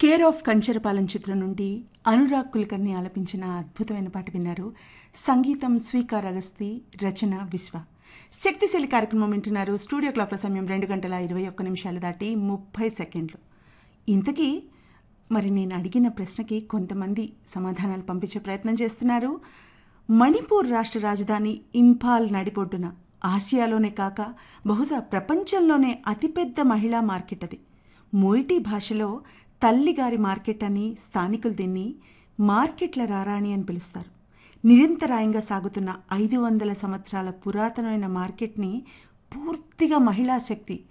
care of Kancharapalem చిత్రం నుండి అనురాగ్ కుల్కర్ని ఆలపించిన అద్భుతమైన పాట విన్నారు సంగీతం స్వీకార్ అగస్తి రచన విశ్వ శక్తిశీలి కార్యక్రమం వింటున్నారు స్టూడియో క్లాక్ల సమయం రెండు గంటల ఇరవై ఒక్క నిమిషాలు దాటి ముప్పై సెకండ్లు ఇంతకీ మరి నేను అడిగిన ప్రశ్నకి కొంతమంది సమాధానాలు పంపించే ప్రయత్నం చేస్తున్నారు మణిపూర్ రాష్ట్ర రాజధాని ఇంఫాల్ నడిపొడ్డున ఆసియాలోనే కాక బహుశా ప్రపంచంలోనే అతిపెద్ద మహిళా మార్కెట్ అది మొయిటీ భాషలో తల్లిగారి మార్కెట్ అని స్థానికులు దీన్ని మార్కెట్ల రారాణి అని పిలుస్తారు నిరంతరాయంగా సాగుతున్న ఐదు వందల సంవత్సరాల పురాతనమైన మార్కెట్ని పూర్తిగా మహిళా శక్తి